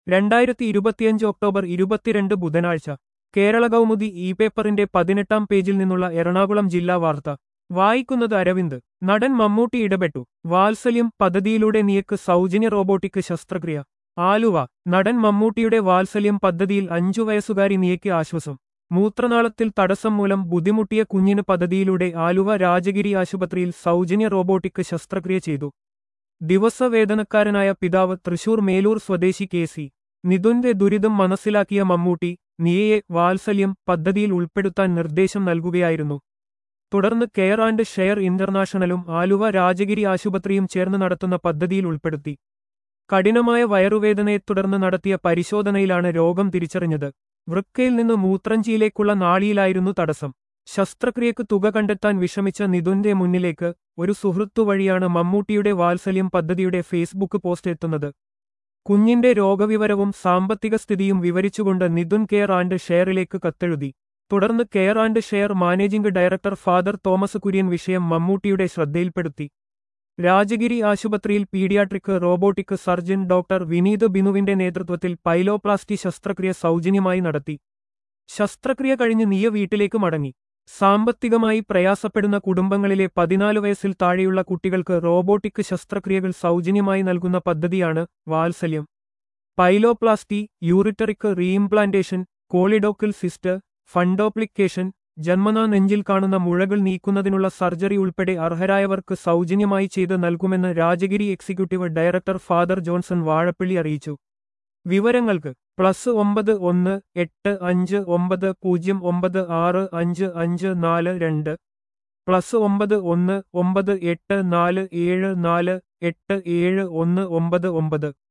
രണ്ടായിരത്തി ഇരുപത്തിയഞ്ച് ഒക്ടോബർ ഇരുപത്തിരണ്ട് ബുധനാഴ്ച കേരള കൗമുദി ഇ പേപ്പറിന്റെ പതിനെട്ടാം പേജിൽ നിന്നുള്ള എറണാകുളം ജില്ലാ വാർത്ത വായിക്കുന്നത് അരവിന്ദ് നടൻ മമ്മൂട്ടി ഇടപെട്ടു വാത്സല്യം പദ്ധതിയിലൂടെ നീക്ക് സൗജന്യ റോബോട്ടിക് ശസ്ത്രക്രിയ ആലുവ നടൻ മമ്മൂട്ടിയുടെ വാത്സല്യം പദ്ധതിയിൽ അഞ്ചു വയസ്സുകാരി നിയയ്ക്ക് ആശ്വാസം മൂത്രനാളത്തിൽ തടസ്സം മൂലം ബുദ്ധിമുട്ടിയ കുഞ്ഞിന് പദ്ധതിയിലൂടെ ആലുവ രാജഗിരി ആശുപത്രിയിൽ സൗജന്യ റോബോട്ടിക് ശസ്ത്രക്രിയ ചെയ്തു ദിവസവേതനക്കാരനായ പിതാവ് തൃശൂർ മേലൂർ സ്വദേശി കെ സി നിതുന്റെ ദുരിതം മനസ്സിലാക്കിയ മമ്മൂട്ടി നിയയെ വാത്സല്യം പദ്ധതിയിൽ ഉൾപ്പെടുത്താൻ നിർദ്ദേശം നൽകുകയായിരുന്നു തുടർന്ന് കെയർ ആൻഡ് ഷെയർ ഇന്റർനാഷണലും ആലുവ രാജഗിരി ആശുപത്രിയും ചേർന്ന് നടത്തുന്ന പദ്ധതിയിൽ ഉൾപ്പെടുത്തി കഠിനമായ വയറുവേദനയെ തുടർന്ന് നടത്തിയ പരിശോധനയിലാണ് രോഗം തിരിച്ചറിഞ്ഞത് വൃക്കയിൽ നിന്ന് മൂത്രഞ്ചിയിലേക്കുള്ള നാളിയിലായിരുന്നു തടസ്സം ശസ്ത്രക്രിയക്ക് തുക കണ്ടെത്താൻ വിഷമിച്ച നിതുന്റെ മുന്നിലേക്ക് ഒരു സുഹൃത്തു വഴിയാണ് മമ്മൂട്ടിയുടെ വാത്സല്യം പദ്ധതിയുടെ ഫേസ്ബുക്ക് പോസ്റ്റ് എത്തുന്നത് കുഞ്ഞിന്റെ രോഗവിവരവും സാമ്പത്തിക സ്ഥിതിയും വിവരിച്ചുകൊണ്ട് നിതുൻ കെയർ ആൻഡ് ഷെയറിലേക്ക് കത്തെഴുതി തുടർന്ന് care and share managing director father Thomas Kurian വിഷയം മമ്മൂട്ടിയുടെ ശ്രദ്ധയിൽപ്പെടുത്തി രാജഗിരി ആശുപത്രിയിൽ paediatric robotic surgeon doctor Vineeth ബിനുവിന്റെ നേതൃത്വത്തിൽ പൈലോപ്ലാസ്റ്റി ശസ്ത്രക്രിയ സൗജന്യമായി നടത്തി ശസ്ത്രക്രിയ കഴിഞ്ഞ് നീയ വീട്ടിലേക്ക് മടങ്ങി സാമ്പത്തികമായി പ്രയാസപ്പെടുന്ന കുടുംബങ്ങളിലെ പതിനാല് വയസ്സിൽ താഴെയുള്ള കുട്ടികൾക്ക് റോബോട്ടിക് ശസ്ത്രക്രിയകൾ സൗജന്യമായി നൽകുന്ന പദ്ധതിയാണ് Vatsalyam pyeloplasty ureteric reimplantation choledochal cyst fundoplication ജന്മനാ നെഞ്ചിൽ കാണുന്ന മുഴകൾ നീക്കുന്നതിനുള്ള സർജറി ഉൾപ്പെടെ അർഹരായവർക്ക് സൗജന്യമായി ചെയ്ത് നൽകുമെന്ന് Rajagiri executive director father Johnson Vazhappally അറിയിച്ചു വിവരങ്ങൾക്ക് പ്ലസ് ഒമ്പത് ഒന്ന് എട്ട് അഞ്ച് ഒമ്പത് പൂജ്യം ഒമ്പത് ആറ് അഞ്ച് അഞ്ച് നാല് രണ്ട് പ്ലസ് ഒമ്പത് ഒന്ന് ഒമ്പത് എട്ട് നാല് ഏഴ് നാല് എട്ട് ഏഴ് ഒന്ന് ഒമ്പത് ഒമ്പത്